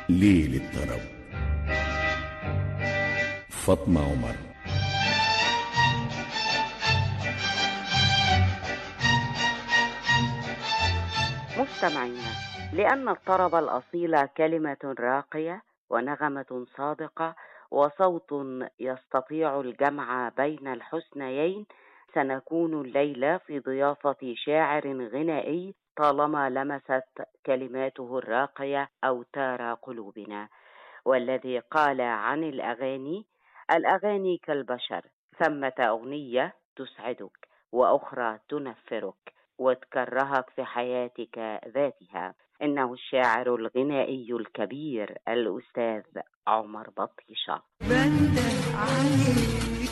ليل الطرب فاطمة عمر مستمعينا لأن الطرب الأصيل كلمة راقية ونغمة صادقة وصوت يستطيع الجمع بين الحسنيين سنكون الليلة في ضيافة شاعر غنائي طالما لمست كلماته الراقية أوتار قلوبنا والذي قال عن الأغاني الأغاني كالبشر ثمة أغنية تسعدك وأخرى تنفرك وتكرهك في حياتك ذاتها إنه الشاعر الغنائي الكبير الأستاذ عمر بطيشة بنده عليك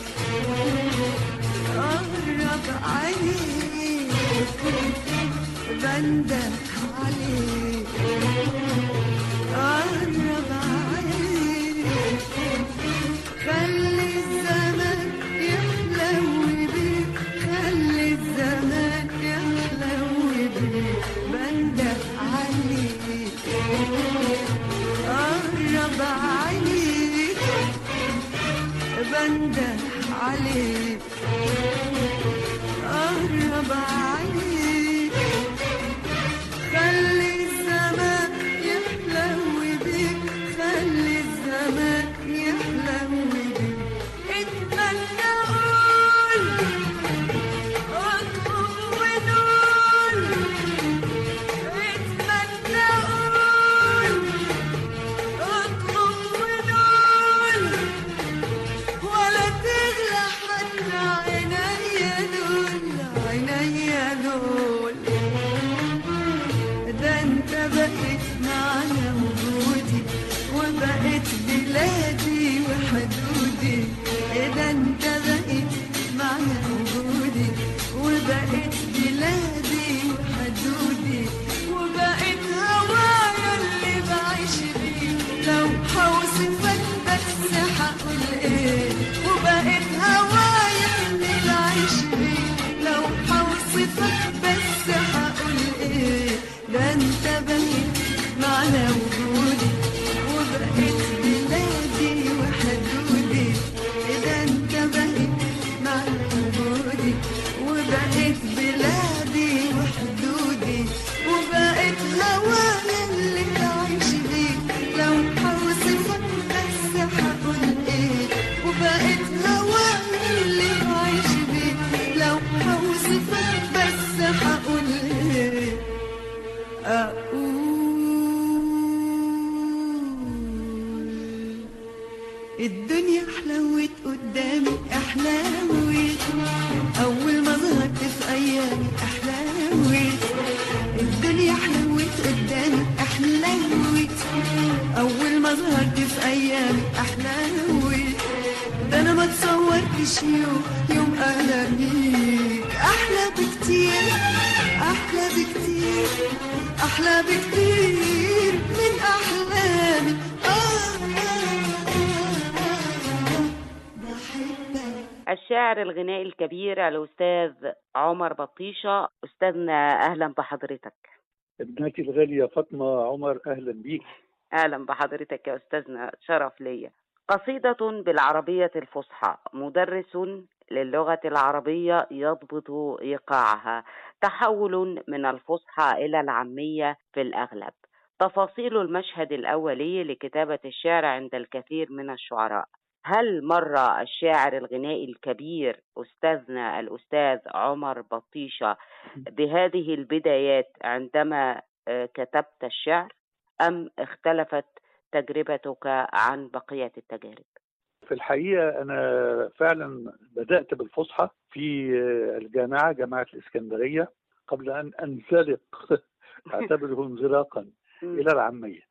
قرب عليك بنده عليك قرب عليك خلي الزمن يحلو بيك خلي الزمن يحلو بيك بنده عليك قرب عليك بنده عليك قرب عليك خلي الزمان يحلو بيك خلي الزمان يحلو بيك اتمنى قول اطلب ونقول اتمنى قول اطلب ونقول ولا تغلى حتى عينيا دول عينيا دول ده انت بقيت معنا وجودي وبقيت بلادي وحدودي ده انت بقيت معنا وجودي وبقيت بلادي وحدودي وبقيت هوايا اللي بعيش بيه لو حوصفك بس هقول ايه وبقيت هوايا اللي بعيش بيه لو حوصفك بس هقول ايه ده انت بقيت معنا وجودي وبقيت بلادي وحدودي ده انت بقيت معنا وجودي وبقيت بلادي وحدودي وبقيت هوايا اللي بعيش بيه لو حوصفك بس هقول ايه وبقيت هوايا اللي بعيش بيه لو حوصفك بس هقول ايه اقول الدنيا حلوت قدامي احلاوت اول ما ظهرت في ايامي احلاوت الدنيا حلوت قدامي احلاوت اول ما ظهرت في ايامي احلاوت ده انا ما تصورتش يوم يوم اهلا بيك احلى بكتير احلى بكتير احلى بكتير من احلامي آه آه آه آه بحبك الشاعر الغنائي الكبير الأستاذ عمر بطيشة أستاذنا أهلا بحضرتك ابنتي الغالية فاطمة عمر أهلا بيك أهلا بحضرتك يا أستاذنا شرف ليا قصيدة بالعربية الفصحى مدرس للغة العربية يضبط إيقاعها تحول من الفصحى إلى العامية في الأغلب تفاصيل المشهد الأولي لكتابة الشعر عند الكثير من الشعراء هل مر الشاعر الغنائي الكبير أستاذنا الأستاذ عمر بطيشة بهذه البدايات عندما آه، كتبت الشعر أم اختلفت تجربتك عن بقية التجارب؟ في الحقيقة أنا فعلا بدأت بالفصحى في الجامعة جامعة الإسكندرية قبل أن أنزلق أعتبره انزلاقا إلى العامية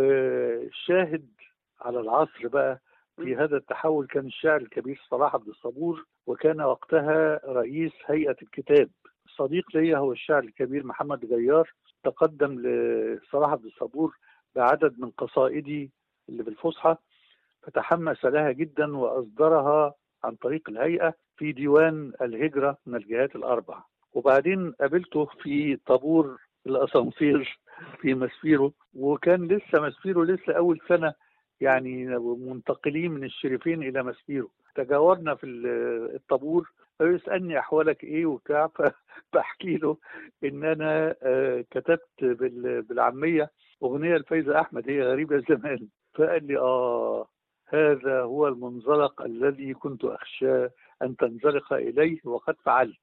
والشاهد على العصر بقى في هذا التحول كان الشاعر الكبير صلاح عبد الصبور وكان وقتها رئيس هيئة الكتاب صديق لي هو الشاعر الكبير محمد غيار تقدم لصلاح عبد الصبور بعدد من قصائدي اللي بالفصحى فتحمس لها جدا وأصدرها عن طريق الهيئة في ديوان الهجرة من الجهات الأربع وبعدين قابلته في طابور الأسانسير في مسفيرو وكان لسه مسفيرو لسه اول سنه يعني منتقلين من الشريفين الى مسفيرو تجاورنا في ال- الطابور فيسالني احوالك ايه وبتاع فبحكي له ان انا آه، كتبت بال- بالعاميه اغنيه لفايزه احمد هي غريبه الزمان فقال لي اه هذا هو المنزلق الذي كنت اخشى ان تنزلق اليه وقد فعلت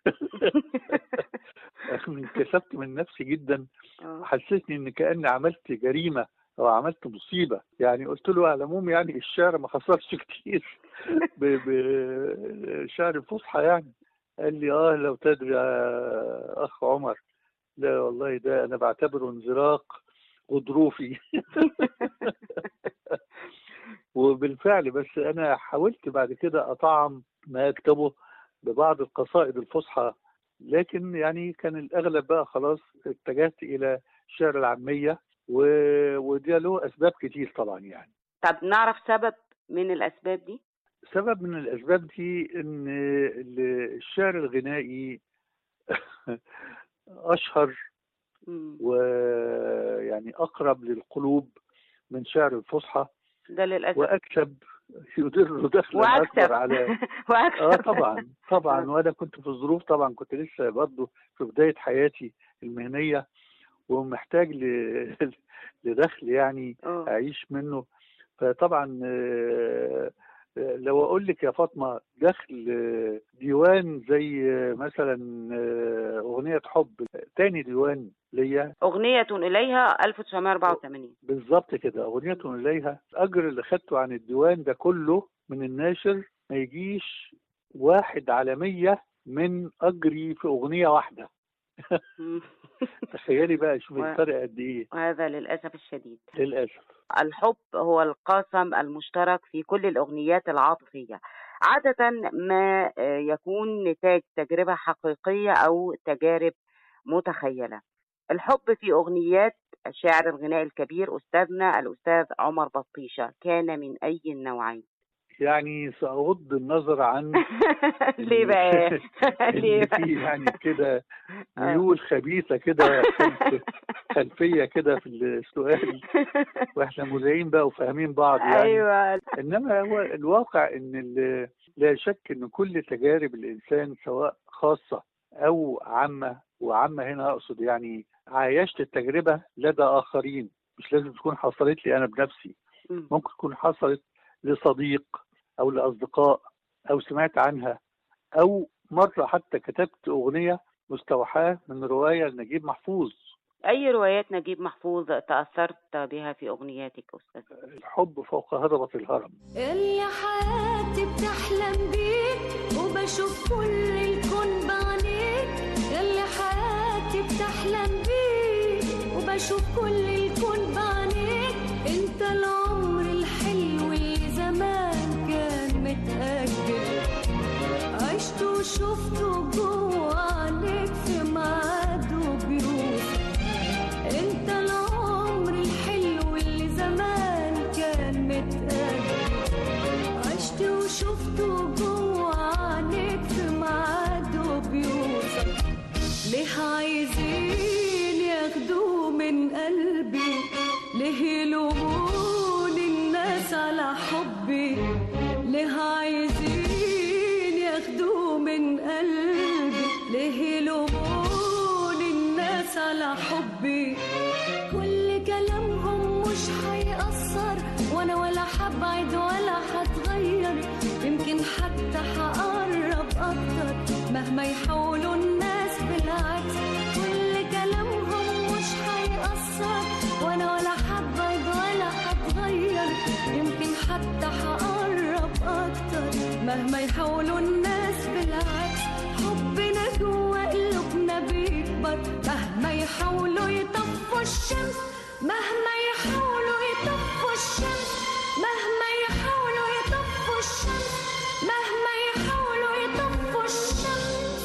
انكسبت من نفسي جدا آه. وحسسني ان كاني عملت جريمه او عملت مصيبه يعني قلت له على العموم يعني الشعر ما خسرش كتير ب- بشعر الفصحى يعني قال لي اه لو تدري يا اخ عمر لا والله ده انا بعتبره انزلاق غضروفي وبالفعل بس انا حاولت بعد كده اطعم ما اكتبه ببعض القصائد الفصحى لكن يعني كان الاغلب بقى خلاص اتجهت الى الشعر العاميه و... وده له اسباب كتير طبعا يعني طب نعرف سبب من الأسباب دي؟ سبب من الاسباب دي ان ال- الشعر الغنائي اشهر مم. ويعني اقرب للقلوب من شعر الفصحى ده للأسف واكسب يدر دخلا وأكسب اكبر على وأكسب اه طبعا طبعا وانا كنت في الظروف طبعا كنت لسه برضه في بدايه حياتي المهنيه ومحتاج ل... لدخل يعني آه. اعيش منه فطبعا آه، آه، لو اقول لك يا فاطمه دخل آه، ديوان زي آه، مثلا آه، اغنيه حب تاني ديوان ليا أغنية إليها 1984 بالظبط كده اغنيه اليها الاجر اللي خدته عن الديوان ده كله من الناشر ما يجيش واحد على مية من اجري في اغنيه واحده مم. تخيلي بقى شوف و- الفرق قد ايه وهذا للأسف الشديد للاسف الحب هو القاسم المشترك في كل الأغنيات العاطفية عادة ما آه، يكون نتاج تجربة حقيقية أو تجارب متخيلة الحب في أغنيات الشاعر الغنائي الكبير أستاذنا الأستاذ عمر بطيشة كان من أي النوعين يعني سأغض النظر عن ليه بقى ليه اللي بقى فيه يعني كده ميول خبيثة كده خلف- خلفية كده في السؤال واحنا مذيعين بقى وفاهمين بعض يعني ايوه انما هو الواقع ان ال- لا شك ان كل تجارب الانسان سواء خاصة او عامة وعامة هنا اقصد يعني عايشت التجربة لدى اخرين مش لازم تكون حصلت لي انا بنفسي مم. ممكن تكون حصلت لصديق او لاصدقاء او سمعت عنها او مره حتى كتبت اغنيه مستوحاه من روايه لنجيب محفوظ اي روايات نجيب محفوظ تاثرت بها في اغنياتك استاذ الحب فوق هضبه الهرم اللي حياتي بتحلم بيك وبشوف كل الكون بعينيك اللي حياتي بتحلم بيك وبشوف كل الكون بعينيك انت العمر الحلو اللي زمان كان متأجل عشت وشفته جوه عينيك في ميعاد وبيوت انت العمر الحلو اللي زمان كان متقابل عشت وشفته جوه عينيك في ميعاد وبيوصل ليه عايزين ياخدوه من قلبي ليه يلوموني الناس على حبي ليه عايزين ياخدوه من قلبي ليه يلوموني الناس على حبي كل كلامهم مش هيأثر وانا ولا هبعد ولا هتغير يمكن حتى هقرب اكتر مهما يحاولوا الناس بالعكس كل كلامهم مش هيأثر وانا ولا هبعد ولا هتغير يمكن حتى هقرب اكتر مهما يحاولوا الناس بالعكس حبنا جوا قلوبنا بيكبر مهما يحاولوا يطفوا الشمس مهما يحاولوا يطفوا الشمس مهما يحاولوا يطفوا الشمس مهما يحاولوا يطفوا الشمس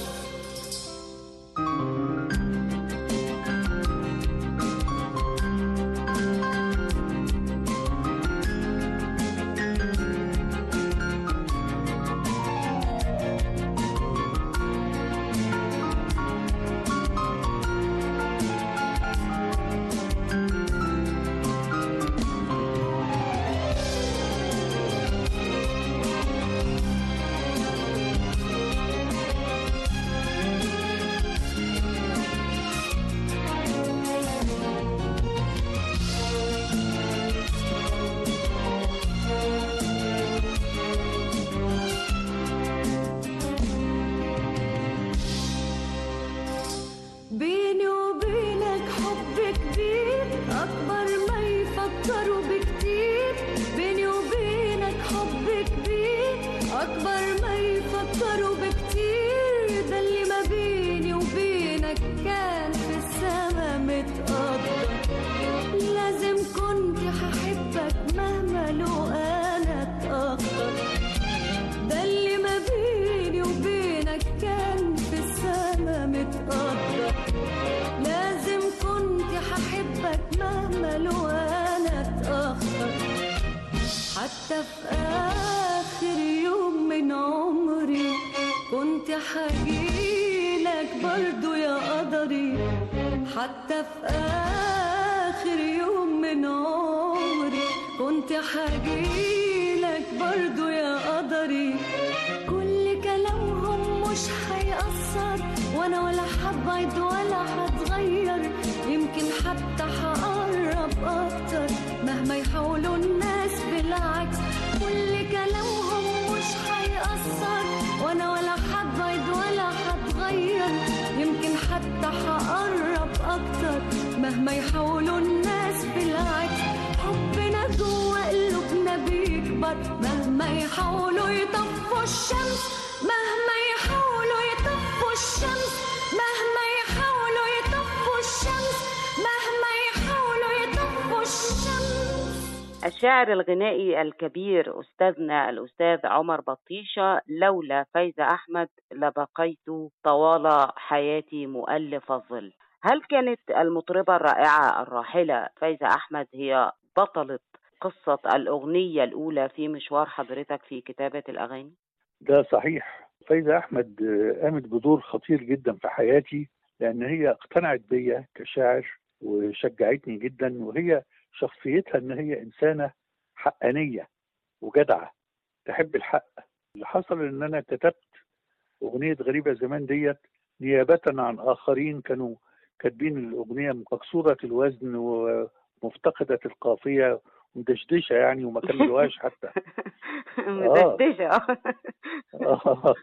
أمل وأنا أتأخر حتى في آخر يوم من عمري كنت حجيلك برضو يا قدري حتى في آخر يوم من عمري كنت حجيلك برضو يا قدري كل كلامهم مش هيأثر وانا ولا حبعد ولا هتغير يمكن حتى هقرب اكتر مهما يحاولوا الناس بالعكس كل كلامهم مش هيأثر وانا ولا حبعد ولا هتغير يمكن حتى هقرب اكتر مهما يحاولوا الناس بالعكس حبنا جوا قلوبنا بيكبر مهما يحاولوا يطفوا الشمس مهما يحاولوا يطفوا الشمس مهما يحاولوا يطفوا الشمس مهما يحاولوا يطفوا الشمس الشاعر الغنائي الكبير أستاذنا الأستاذ عمر بطيشة لولا فايزة أحمد لبقيت طوال حياتي مؤلف الظل هل كانت المطربة الرائعة الراحلة فايزة أحمد هي بطلة قصة الأغنية الأولى في مشوار حضرتك في كتابة الأغاني؟ ده صحيح فايزة أحمد آه، قامت بدور خطير جدا في حياتي لأن هي اقتنعت بيا كشاعر وشجعتني جدا وهي شخصيتها إن هي إنسانة حقانية وجدعة تحب الحق اللي حصل إن أنا كتبت أغنية غريبة زمان ديت نيابة عن آخرين كانوا كاتبين الأغنية مكسورة الوزن ومفتقدة القافية مدشدشة يعني وما كملوهاش حتى مدشدشة آه.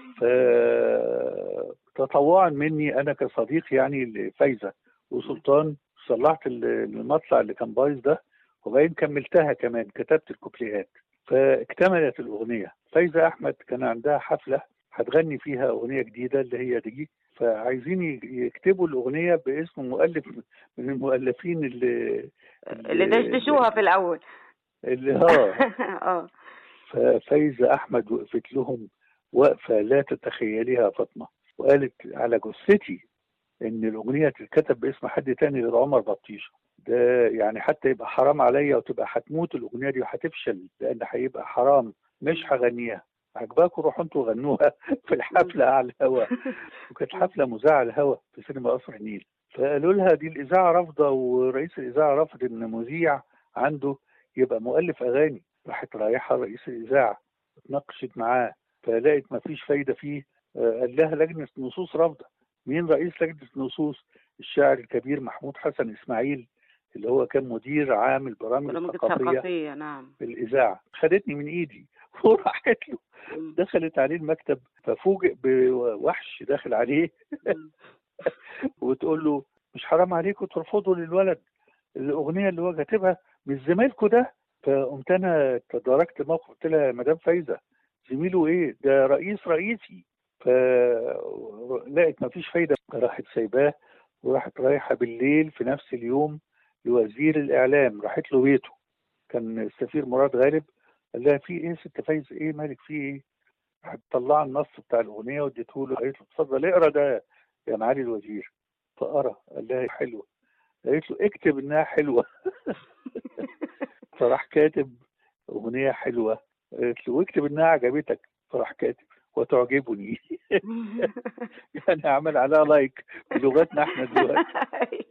ف- تطوعا مني انا كصديق يعني لفايزه وسلطان صلحت ال- المطلع اللي كان بايظ ده وبعدين كملتها كمان كتبت الكوبليهات فاكتملت الاغنيه فايزه احمد كان عندها حفله هتغني فيها اغنيه جديده اللي هي دي فعايزين ي- يكتبوا الاغنيه باسم مؤلف من المؤلفين اللي اللي دشدشوها في الأول اللي اه اه ففايزة أحمد وقفت لهم وقفة لا تتخيليها فاطمة وقالت على جثتي إن الأغنية تتكتب باسم حد تاني غير عمر بطيشة ده يعني حتى يبقى حرام عليا وتبقى هتموت الأغنية دي وهتفشل لأن هيبقى حرام مش هغنيها عجباكم روحوا انتوا غنوها في الحفلة على الهوا وكانت حفلة مذاعة على الهوا في سينما قصر النيل فقالوا لها دي الإذاعة رافضة ورئيس الإذاعة رفض إن مذيع عنده يبقى مؤلف أغاني راحت رايحة رئيس الإذاعة اتناقشت معاه فلقيت ما فيش فايدة فيه آه، قال لها لجنة نصوص رافضة مين رئيس لجنة نصوص الشاعر الكبير محمود حسن إسماعيل اللي هو كان مدير عام البرامج برامج الثقافية الثقافية نعم في الإذاعة خدتني من إيدي وراحت له مم. دخلت عليه المكتب ففوجئ بوحش داخل عليه مم. وتقول له مش حرام عليكم ترفضوا للولد الاغنيه اللي هو كاتبها مش زميلكوا ده فقمت انا تداركت الموقف قلت لها يا مدام فايزه زميله ايه ده رئيس رئيسي فلقيت مفيش فايده راحت سايباه وراحت رايحه بالليل في نفس اليوم لوزير الاعلام راحت له بيته كان السفير مراد غالب قال لها في ايه ست فايزه ايه مالك في ايه راحت طلع النص بتاع الاغنيه واديته له قالت له اتفضل اقرا ده يا معالي الوزير فقرا قال لها حلوه قالت له اكتب انها حلوه فراح كاتب اغنيه حلوه قالت له واكتب انها عجبتك فراح كاتب وتعجبني يعني عمل عليها لايك بلغتنا احنا دلوقتي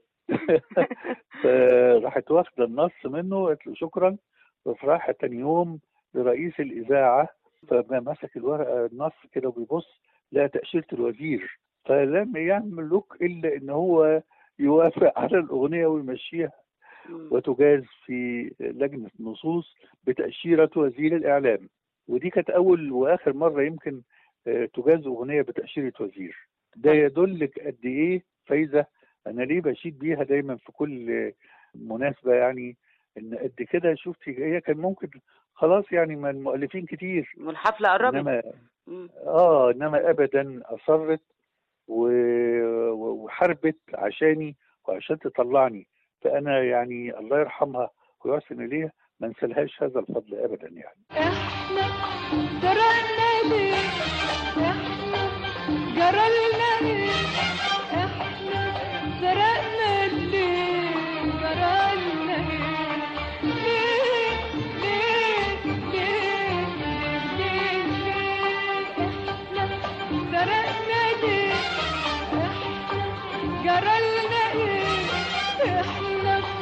فراحت واخده النص منه قالت له شكرا وراح تاني يوم لرئيس الاذاعه فما مسك الورقه النص كده وبيبص لقى تاشيره الوزير فلم يملك الا ان هو يوافق على الاغنيه ويمشيها وتجاز في لجنه نصوص بتاشيره وزير الاعلام ودي كانت اول واخر مره يمكن آه، تجاز اغنيه بتاشيره وزير ده يدلك قد ايه فايزه انا ليه بشيد بيها دايما في كل آه، مناسبه يعني ان قد كده شفتي هي كان ممكن خلاص يعني ما المؤلفين كتير والحفلة قربت انما مم. اه انما ابدا اصرت و- و- وحاربت عشاني وعشان تطلعني فانا يعني الله يرحمها ويحسن اليها ما انسلهاش هذا الفضل ابدا يعني احنا جرالنا ليه احنا جرالنا ليه احنا سرقنا ليه جرالنا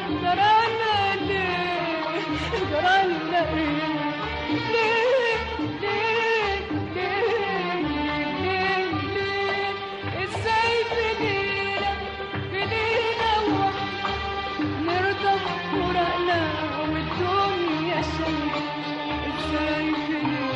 جرالنا ليه جرالنا ايه ليه ليه ليه ليه ليه ازاي فينا فينا واحنا نرضى بفراقنا والدنيا شايفة ازاي فينا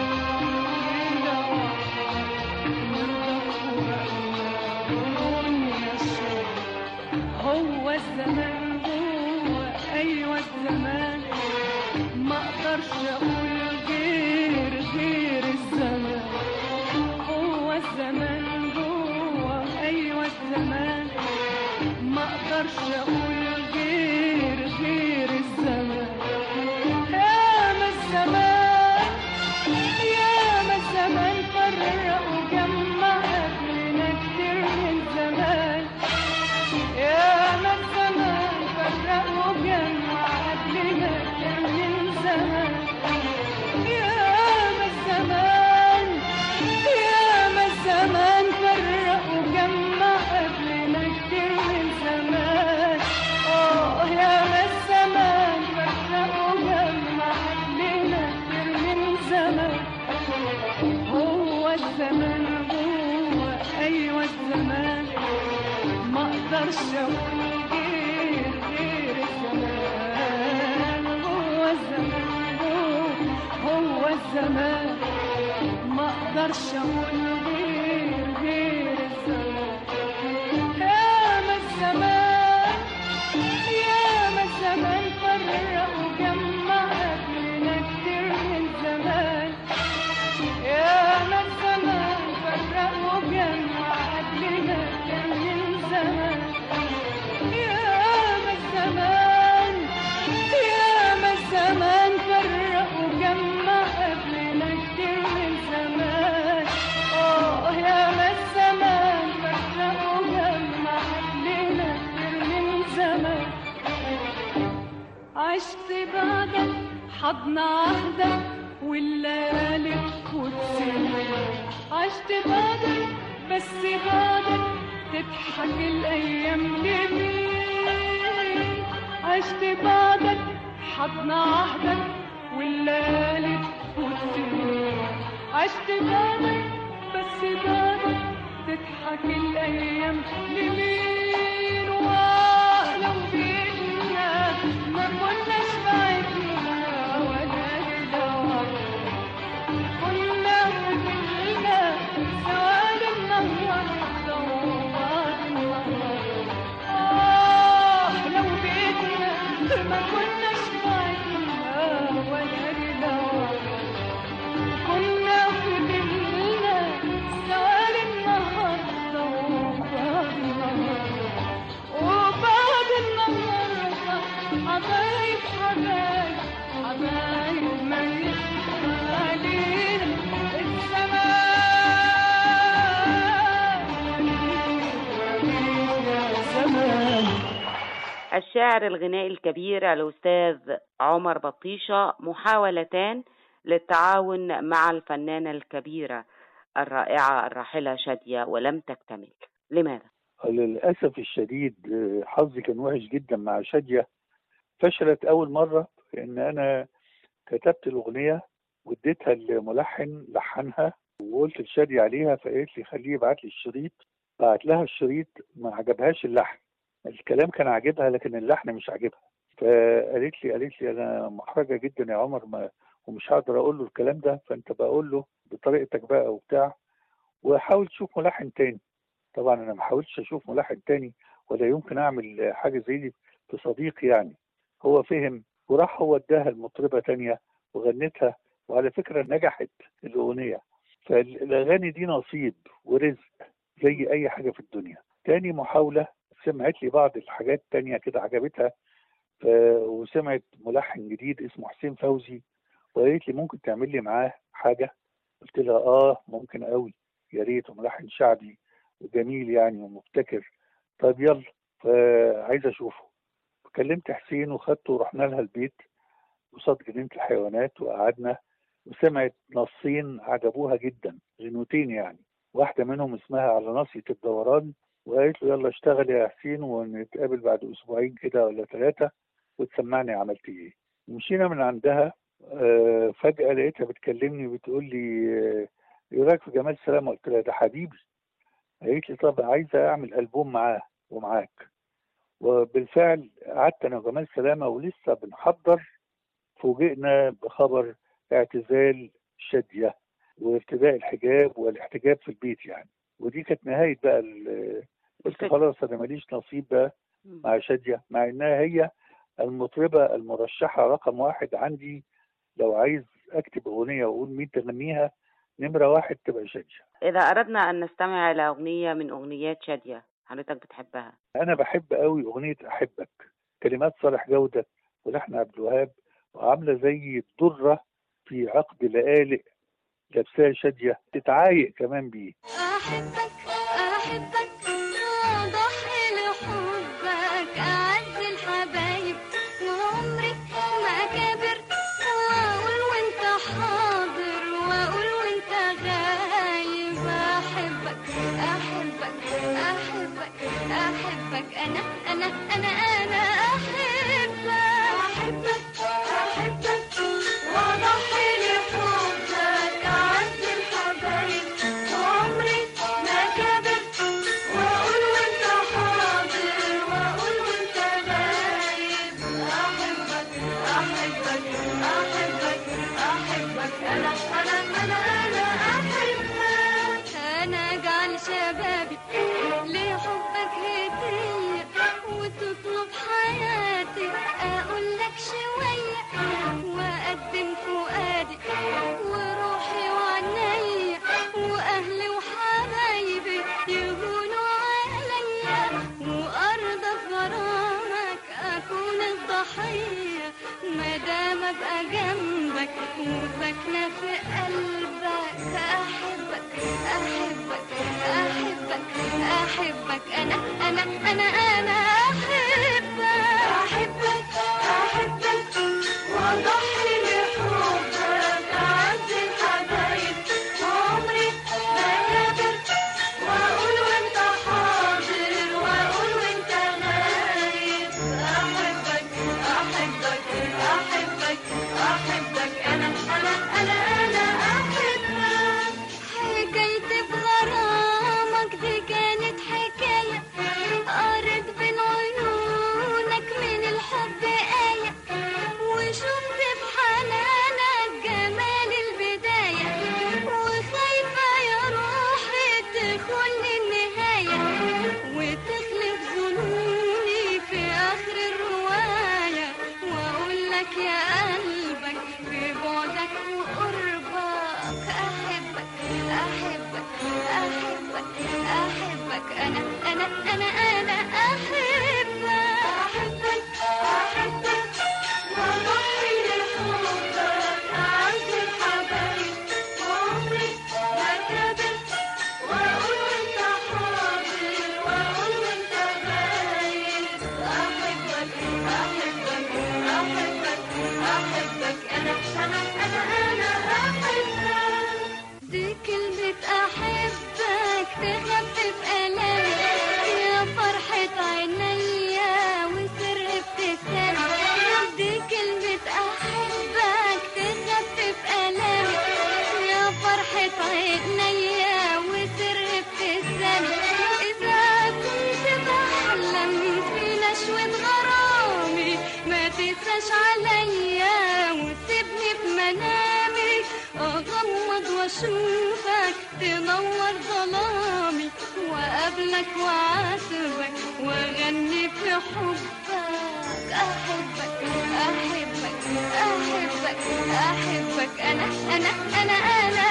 هو الزمان هو ايوه الزمان ما اقدرش اقول غير غير الزمان هو الزمان هو ايوه الزمان ما اقدرش اقول غير غير الزمان يا ما الزمان يا ما الزمان فرق وجمع قبلنا كتير من زمان يا ما الزمان فرق وجمع قبلنا كتير من زمان يا ما الزمان يا ما الزمان فرق وجمع قبلنا كتير من زمان اه يا ما الزمان فرق وجمع قبلنا كتير من زمان هو الزمان هو ايوه الزمان ما اقدرش اقول غير غير الزمان هو الزمان هو هو الزمان ما اقدرش اقول غير غير الزمان يا ما الزمان يا ما الزمان فرق وجمع قبلنا كتير من زمان يا ما الزمان فرق وجمع قبلنا كتير من زمان يا ما الزمان يا ما الزمان فرق وجمع قبلنا كتير من زمان اه يا ما الزمان فرق وجمع قبلنا كتير من زمان عشت بعدك حضن عهدك والليالي وتسيب عشت بعدك بس بعدك تضحك الايام لمين عشت بعدك حضن عهدك والليالي وتسيب عشت بعدك بس بعدك تضحك الايام لمين ولو بينا ما كناش بعدنا ولا لدوا كنا وكلنا سواد النهار دوار النهار آه لو بيتنا ما كناش بعدنا ولا لدوا كنا وكلنا سواد النهار دوار النهار وبعد النهار حبايب حبايب حبايب ميت علينا الزمان الشاعر الغنائي الكبير الأستاذ عمر بطيشة محاولتان للتعاون مع الفنانة الكبيرة الرائعة الراحلة شادية ولم تكتمل لماذا؟ للأسف الشديد آه، حظي كان وحش جدا مع شادية فشلت أول مرة إن أنا كتبت الأغنية واديتها لملحن لحنها وقلت لشادية عليها فقالت لي خليه يبعت لي الشريط بعت لها الشريط ما عجبهاش اللحن الكلام كان عاجبها لكن اللحن مش عاجبها فقالت لي قالت لي انا محرجه جدا يا عمر ما ومش هقدر اقول له الكلام ده فانت بقول له بطريقتك بقى وبتاع وحاول تشوف ملحن تاني طبعا انا ما حاولتش اشوف ملحن تاني ولا يمكن اعمل حاجه زي دي في صديق يعني هو فهم وراح هو اداها المطربه تانية وغنتها وعلى فكره نجحت الاغنيه فالاغاني دي نصيب ورزق زي اي حاجه في الدنيا تاني محاوله سمعت لي بعض الحاجات تانية كده عجبتها ف- وسمعت ملحن جديد اسمه حسين فوزي وقالت لي ممكن تعمل لي معاه حاجه قلت لها اه ممكن قوي يا ريت وملحن شعبي وجميل يعني ومبتكر طيب يلا فعايز اشوفه كلمت حسين وخدته ورحنا لها البيت قصاد جنينه الحيوانات وقعدنا وسمعت نصين عجبوها جدا غنوتين يعني واحده منهم اسمها على ناصيه الدوران وقالت له يلا اشتغل يا حسين ونتقابل بعد اسبوعين كده ولا ثلاثه وتسمعني عملت ايه مشينا من عندها آه، فجاه لقيتها بتكلمني بتقول لي آه، ايه رايك في جمال سلامه قلت لها ده حبيبي قالت لي طب عايزه اعمل البوم معاه ومعاك وبالفعل قعدت انا وجمال سلامه ولسه بنحضر فوجئنا بخبر اعتزال شاديه وارتداء الحجاب والاحتجاب في البيت يعني ودي كانت نهايه بقى ال- قلت الفكرة. خلاص انا ماليش نصيب بقى مم. مع شاديه مع انها هي المطربه المرشحه رقم واحد عندي لو عايز اكتب اغنيه واقول مين تغنيها نمره واحد تبقى شاديه إذا أردنا أن نستمع إلى أغنية من أغنيات شادية حضرتك بتحبها انا بحب قوي اغنيه احبك كلمات صالح جوده ولحن عبد الوهاب وعامله زي الدره في عقد لآلئ لابساه شاديه تتعايق كمان بيه أحبك أحبك أضحي لحبك أعز الحبايب وعمري ما كبر وأقول وأنت حاضر وأقول وأنت غايب أحبك أحبك أحبك أحبك أنا أنا أنا أنا أحبك أحبك أحبك وأضحي لحبك أعز الحبايب وعمري ما كبر وأقول وأنت حاضر وأقول وأنت غايب أحبك أحبك أحبك أحبك أنا أنا أنا أنا أحبك أنا أجعل شبابي لحبك هدية وتطلب حياتي أقول لك شوية وأقدم فؤادي وروحي وعنيا وأهلي وحبايبي يهونوا عليا وأرضى غرامك أكون الضحية مادام أبقى جنبك وساكنة في قلبك أحبك أحبك أحبك أحبك أنا أنا أنا أنا أحبك أحبك أحبك وأضحي لحبك أعز الحبايب وعمري ما كبر وأقول وأنت حاضر وأقول وأنت غايب أحبك أحبك أحبك أحبك أنا أنا أنا أنا أحبك حكايتي بغرامك دي كانت حكاية قريت بين عيونك من الحب آية وشفت في حنانك جمال البداية وخايفة يا روحي تخن النهاية وتخلف ظنوني في آخر الرواية وأقول لك يا قلبك في بعدك وقربك أحبك أحبك أحبك أحبك أنا أنا أنا أنا أحبك أحبك أحبك وأضحي لحبك أعز الحبايب وعمري ما كبر وأقول وأنت حاضر وأقول وأنت غايب أحبك أحبك أحبك أحبك أنا أنا أنا أنا أحبك دي كلمة أحبك تخفف ألامي يا فرحة عينيا وسر ابتسامي دي كلمة أحبك تخفف ألامي يا فرحة عينيا وسر ابتسامي إذا كنت بحلم في نشوة غرامي ما تنساش عليا وسيبني في منامي أغمض وأشوفك تنور ظلامي وأقابلك وأعاتبك وأغني في حبك أحبك أحبك أحبك أحبك أنا أنا أنا أنا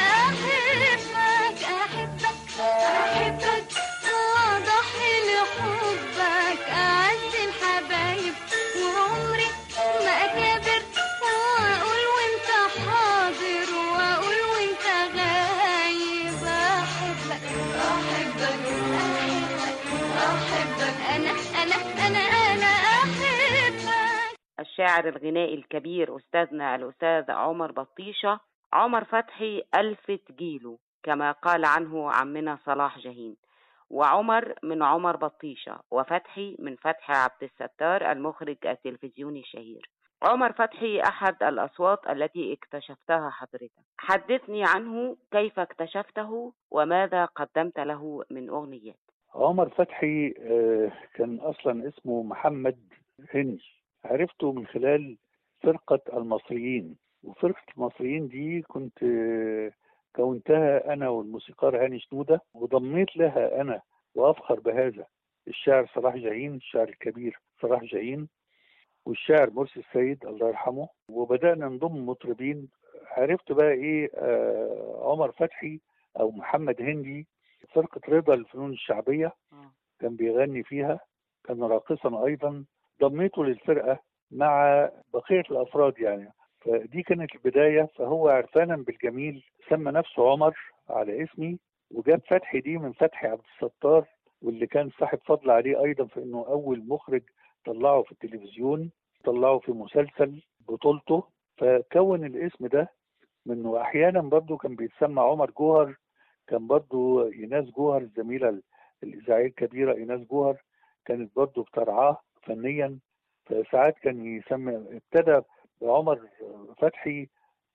أحبك أحبك أحبك وأضحي لحبك أعز الحبايب وعمري ما أكابر وأقول وأنت حاضر وأقول وأنت غايب أحبك أحبك أحبك أحبك أنا أنا أنا أنا أحبك الشاعر الغنائي الكبير أستاذنا الأستاذ عمر بطيشة عمر فتحي ألفت جيله كما قال عنه عمنا صلاح جاهين وعمر من عمر بطيشة وفتحي من فتحي عبد الستار المخرج التلفزيوني الشهير عمر فتحي أحد الأصوات التي اكتشفتها حضرتك حدثني عنه كيف اكتشفته وماذا قدمت له من أغنيات عمر فتحي آه، كان اصلا اسمه محمد هنج عرفته من خلال فرقة المصريين وفرقة المصريين دي كنت آه، كونتها انا والموسيقار هاني شنودة وضميت لها انا وافخر بهذا الشاعر صلاح جاهين الشاعر الكبير صلاح جاهين والشاعر مرسي السيد الله يرحمه وبدأنا نضم مطربين عرفت بقى ايه آه عمر فتحي او محمد هندي فرقة رضا للفنون الشعبية كان بيغني فيها كان راقصا ايضا ضميته للفرقة مع بقية الافراد يعني فدي كانت البداية فهو عرفانا بالجميل سمى نفسه عمر على اسمي وجاب فتحي دي من فتحي عبد الستار واللي كان صاحب فضل عليه ايضا في انه اول مخرج طلعه في التلفزيون طلعه في مسلسل بطولته فكون الاسم ده منه احيانا برضه كان بيتسمى عمر جوهر كان برضه ايناس جوهر الزميله الاذاعيه الكبيره ايناس جوهر كانت برضه بترعاه فنيا فساعات كان يسمى ابتدى بعمر فتحي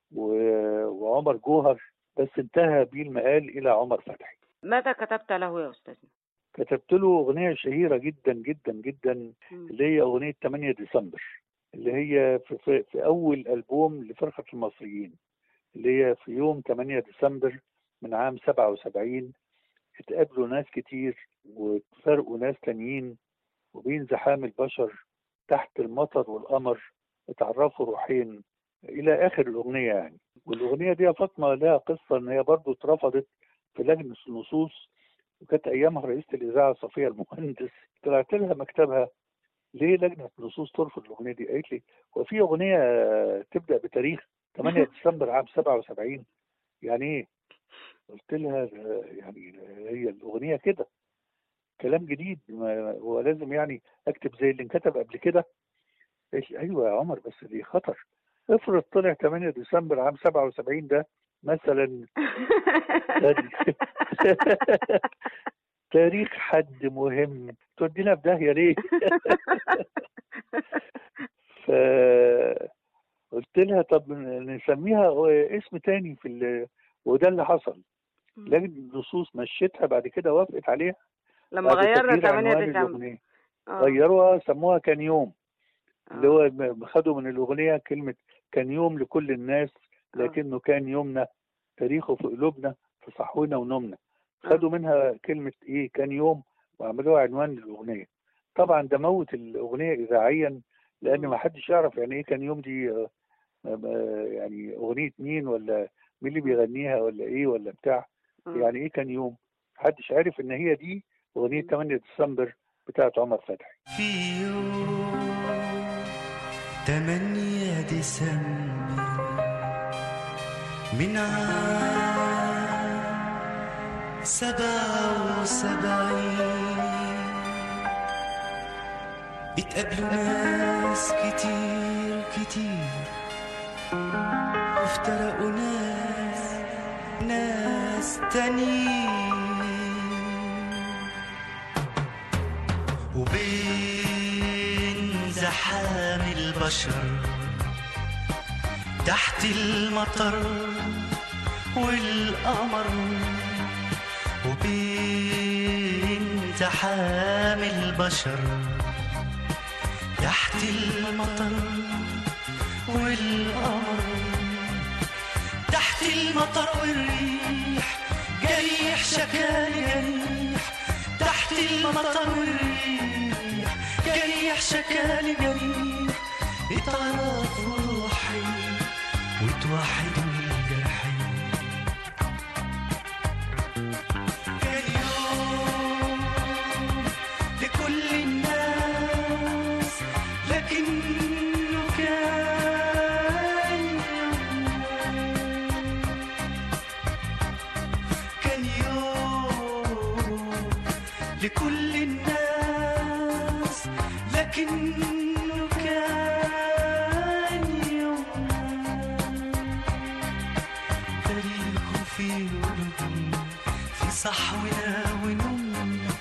و- وعمر جوهر بس انتهى بيه المقال الى عمر فتحي ماذا كتبت له يا أستاذنا؟ كتبت له اغنيه شهيره جدا جدا جدا مم. اللي هي اغنيه 8 ديسمبر اللي هي في, في, في اول البوم لفرقه المصريين اللي هي في يوم 8 ديسمبر من عام 77 اتقابلوا ناس كتير وتفرقوا ناس تانيين وبين زحام البشر تحت المطر والقمر اتعرفوا روحين الى اخر الاغنيه يعني والاغنيه دي يا فاطمه لها قصه ان هي برضو اترفضت في لجنه النصوص وكانت ايامها رئيسه الاذاعه صفيه المهندس طلعت لها مكتبها ليه لجنه النصوص ترفض الاغنيه دي؟ قالت لي هو في اغنيه تبدا بتاريخ 8 ديسمبر عام 77 يعني ايه؟ قلت لها آه، يعني هي الاغنيه كده كلام جديد ما هو لازم يعني اكتب زي اللي انكتب قبل كده إيش ايوه يا عمر بس دي خطر افرض طلع 8 ديسمبر عام 77 ده مثلا تاريخ حد مهم تودينا في داهيه ليه؟ ف قلت لها طب نسميها اسم تاني في ال... وده اللي حصل لجنه النصوص مشيتها بعد كده وافقت عليها لما بعد غيرنا تغيير 8 عنوان ديسمبر الأغنية. آه. غيروها سموها كان يوم اللي آه. هو م- خدوا من الأغنية كلمة كان يوم لكل الناس لكنه كان يومنا تاريخه في قلوبنا في صحونا ونومنا خدوا منها كلمة إيه كان يوم وعملوها عنوان للأغنية طبعا ده موت الأغنية إذاعيا لأن مم. ما حدش يعرف يعني إيه كان يوم دي آه، آه، يعني أغنية مين ولا مين اللي بيغنيها ولا إيه ولا بتاع مم. يعني إيه كان يوم محدش عارف إن هي دي أغنية 8 ديسمبر بتاعت عمر فتحي في يوم 8 ديسمبر من عام سبعة وسبعين اتقابلوا ناس كتير كتير وافترقوا ناس ناس تانيين وبين زحام البشر تحت المطر والقمر وبين زحام البشر تحت المطر والقمر تحت المطر والريح جريح شكالي جريح تحت المطر والريح جريح شكالي جريح اتعرفوا روحي وتوحدوا الجرحين كان يوم لكل الناس لكنه كان يوم كان يوم لكل الناس لكنه كان يوم تاريخه في قلوبنا في صحونا ونومنا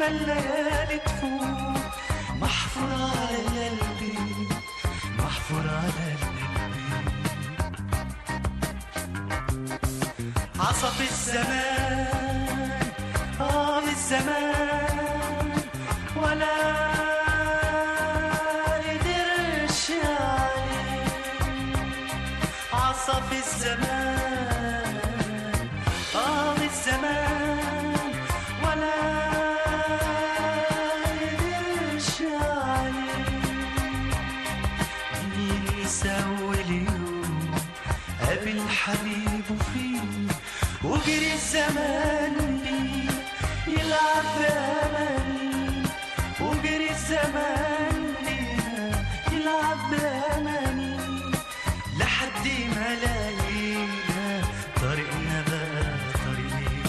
الليالي تفوت محفور على قلبي محفور على قلبي عصف الزمان اه الزمان ولا قدرش عليه عصف الزمان اه الزمان ولا قدرش عليه مين يسوي اليوم قابل حبيبه فيه وجري الزمان بيه يلعب بأماني وجري الزمان بينا يلعب بأماني لحد ما لاقينا طريقنا بقى طريقين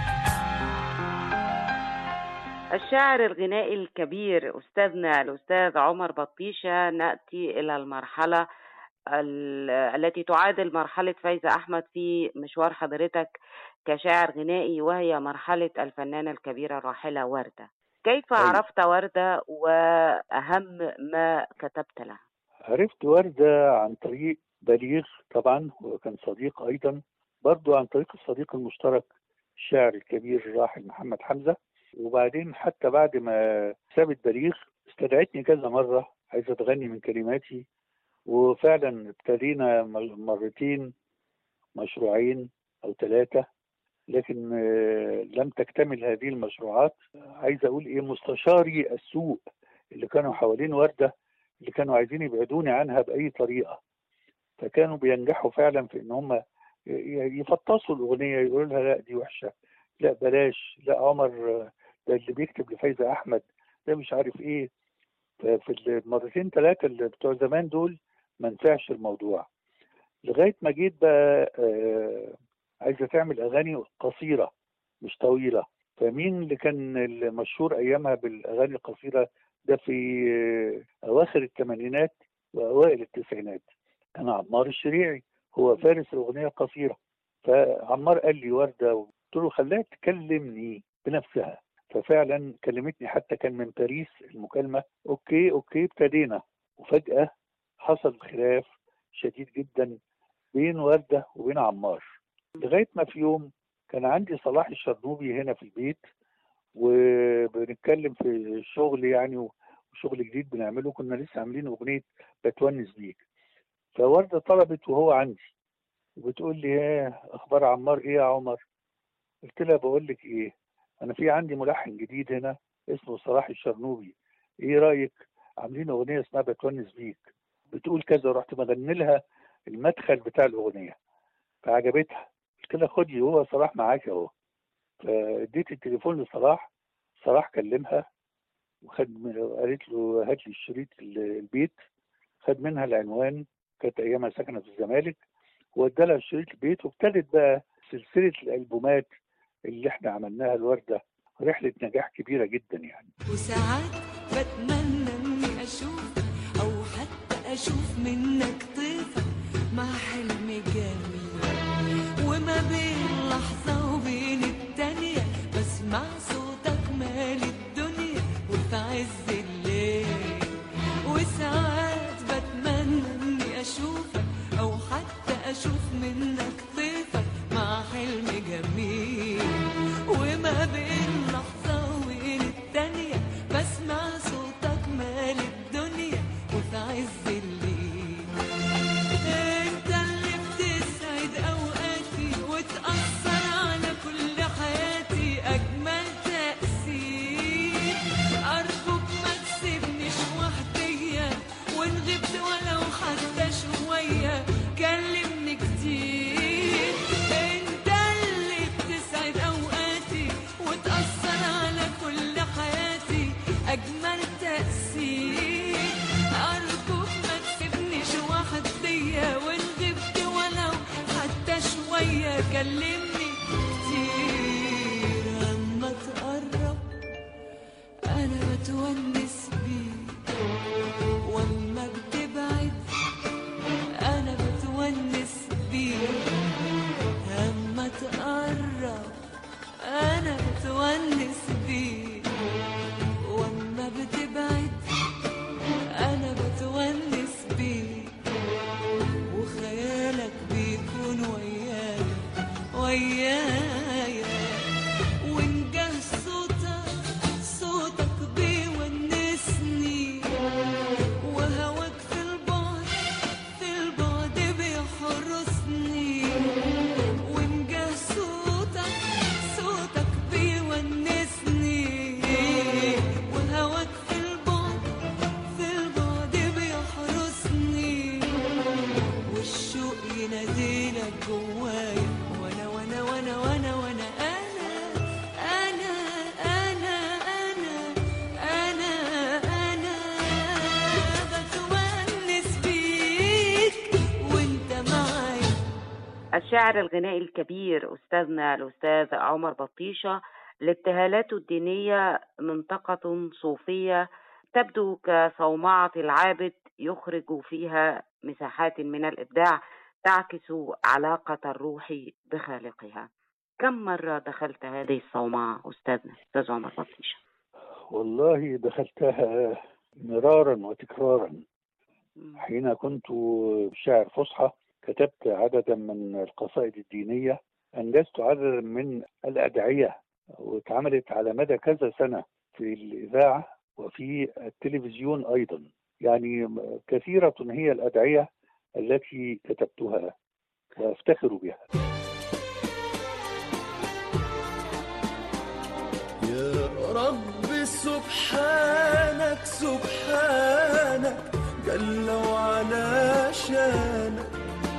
الشاعر الغنائي الكبير أستاذنا الأستاذ عمر بطيشة نأتي إلى المرحلة ال- التي تعادل مرحلة فايزة أحمد في مشوار حضرتك كشاعر غنائي وهي مرحلة الفنانة الكبيرة الراحلة وردة كيف أيوة. عرفت وردة وأهم ما كتبت لها عرفت وردة عن طريق بليغ طبعا هو كان صديق أيضا برضو عن طريق الصديق المشترك الشاعر الكبير الراحل محمد حمزة وبعدين حتى بعد ما سابت بليغ استدعتني كذا مرة عايزة تغني من كلماتي وفعلا ابتدينا م- مرتين مشروعين أو ثلاثة لكن آه، لم تكتمل هذه المشروعات عايز أقول إيه مستشاري السوق اللي كانوا حوالين وردة اللي كانوا عايزين يبعدوني عنها بأي طريقة فكانوا بينجحوا فعلا في إن هم ي- يفطسوا الأغنية يقولوا لها لا دي وحشة لا بلاش لا عمر آه، ده اللي بيكتب لفايزة أحمد ده مش عارف إيه ففي المرتين ثلاثة اللي بتوع زمان دول ما نفعش الموضوع لغاية ما جيت بقى آه، عايزة تعمل أغاني قصيرة مش طويلة فمين اللي كان المشهور أيامها بالأغاني القصيرة ده في آه، أواخر الثمانينات وأوائل التسعينات كان عمار الشريعي هو فارس الأغنية القصيرة فعمار قال لي وردة قلت له خليها تكلمني بنفسها ففعلا كلمتني حتى كان من باريس المكالمة أوكي أوكي ابتدينا وفجأة حصل خلاف شديد جدا بين وردة وبين عمار لغاية ما في يوم كان عندي صلاح الشرنوبي هنا في البيت وبنتكلم في الشغل يعني وشغل جديد بنعمله كنا لسه عاملين أغنية بتونس بيك فوردة طلبت وهو عندي وبتقول لي ايه اخبار عمار ايه يا عمر قلت لها بقول لك ايه انا في عندي ملحن جديد هنا اسمه صلاح الشرنوبي ايه رايك عاملين اغنيه اسمها بتونس بيك بتقول كذا رحت مغني لها المدخل بتاع الاغنيه فعجبتها قلت لها خدي هو صلاح معاك اهو فاديت التليفون لصلاح صلاح كلمها وخد قالت له هات لي الشريط ال- البيت خد منها العنوان كانت ايامها ساكنه في الزمالك وادى لها شريط البيت وابتدت بقى سلسله الالبومات اللي احنا عملناها الورده رحله نجاح كبيره جدا يعني وساعات بتمنى اني اشوف او حتى اشوف منك طيفة مع حلم جميل وما بين لحظة وبين التانية بسمع صوتك مال الدنيا وفي عز الليل وساعات بتمنى اني اشوفك او حتى اشوف منك طيفة مع حلم جميل وما بين لحظة وبين التانية بسمع صوتك مال الدنيا وفي عز الليل انت اللي بتسعد اوقاتي وتأثر على كل حياتي اجمل تأثير ارجوك ما تسيبنيش وحدية وان غبت ولو حتى شوية كلمني كتير انت اللي بتسعد اوقاتي وتأثر على كل حياتي اجمل تأثير ارجوك ما تسيبنيش وحدية وان غبت ولو حتى شوية كلمني كتير اما تقرب انا بتونس بيك واما بتبعد انا بتونس بيك اما تقرب انا بتونس بيك الشاعر الغنائي الكبير أستاذنا الأستاذ عمر بطيشة الابتهالات الدينية منطقة صوفية تبدو كصومعة العابد يخرج فيها مساحات من الإبداع تعكس علاقة الروح بخالقها كم مرة دخلت هذه الصومعة أستاذنا أستاذ عمر بطيشة والله دخلتها مرارا وتكرارا مم. حين كنت شاعر فصحى كتبت عددا من القصائد الدينية أنجزت عددا من الأدعية واتعملت على مدى كذا سنة في الإذاعة وفي التلفزيون أيضا يعني كثيرة هي الأدعية التي كتبتها وأفتخر بها يا رب سبحانك سبحانك جل وعلا شانك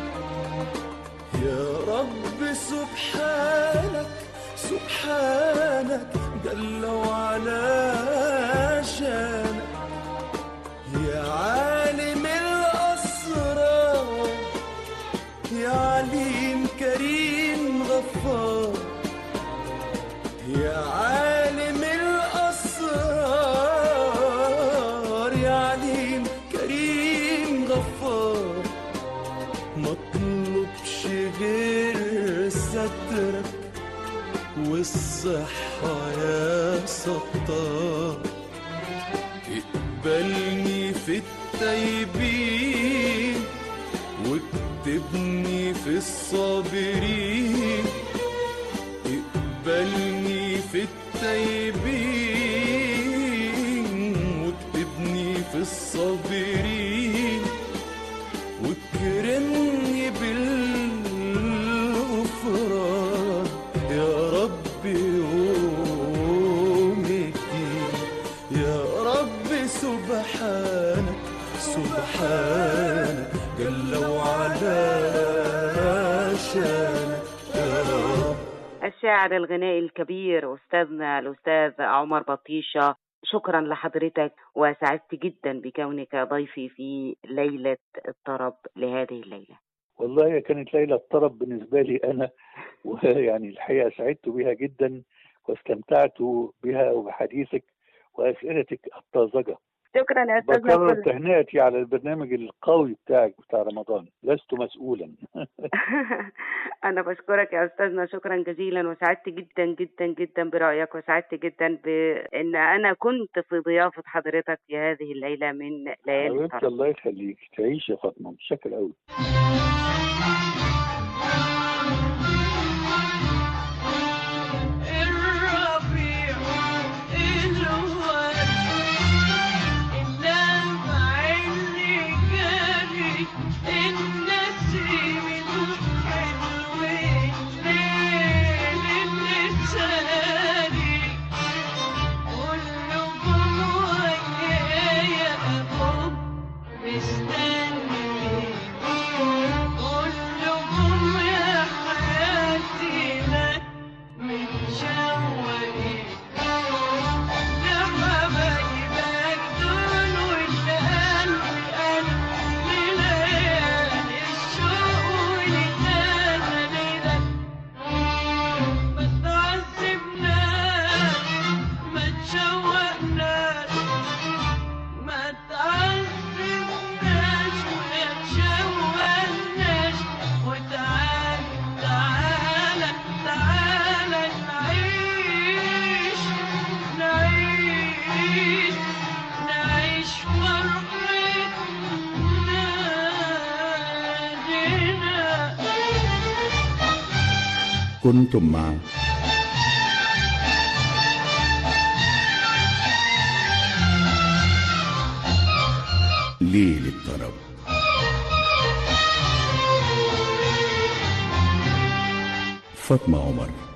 يا رب سبحانك سبحانك جل وعلا شانك يا عالم الأسرار يا عليم كريم غفار يا عالم الأسرار يا عليم كريم غفار مطلبش غير سترك والصحة يا ستار اقبلني في التايبين واكتبني في الصابرين اقبلني في التايبين واكتبني في الصابرين واكرمني بالغفران يا رب يوم الدين يا رب سبحانك سبحانك جل وعلا شانك يا رب الشاعر الغنائي الكبير أستاذنا الأستاذ عمر بطيشة شكرا لحضرتك وسعدت جدا بكونك ضيفي في ليلة الطرب لهذه الليلة والله هي كانت ليلة طرب بالنسبة لي أنا ويعني الحقيقة سعدت بها جدا واستمتعت بها وبحديثك وأسئلتك الطازجة شكرا يا أستاذنا بكرر كل- تهنئتي على البرنامج القوي بتاعك بتاع رمضان لست مسؤولا أنا بشكرك يا أستاذنا شكرا جزيلا وسعدت جدا جدا جدا برأيك وسعدت جدا بأن أنا كنت في ضيافة حضرتك في هذه الليلة من ليالي حبيبتي الطرب الله يخليك تعيش يا فاطمة متشكر قوي الربيع الورد اللمع اللي جاري النسيم الحلو الليل اللي ساري كلكم ويايا أبوك مستني كلكم يا حياتي لك متشوقين لحبايبك دول والقلب قلب لليالي الشوق ولتاني لك ما تعذبناش ما تشوقناش ما تعذبناش ولا تشوقناش وتعال تعالى تعالى نعيش نعيش نعيش فرحتنا كنتم مع ليل الطرب فاطمة عمر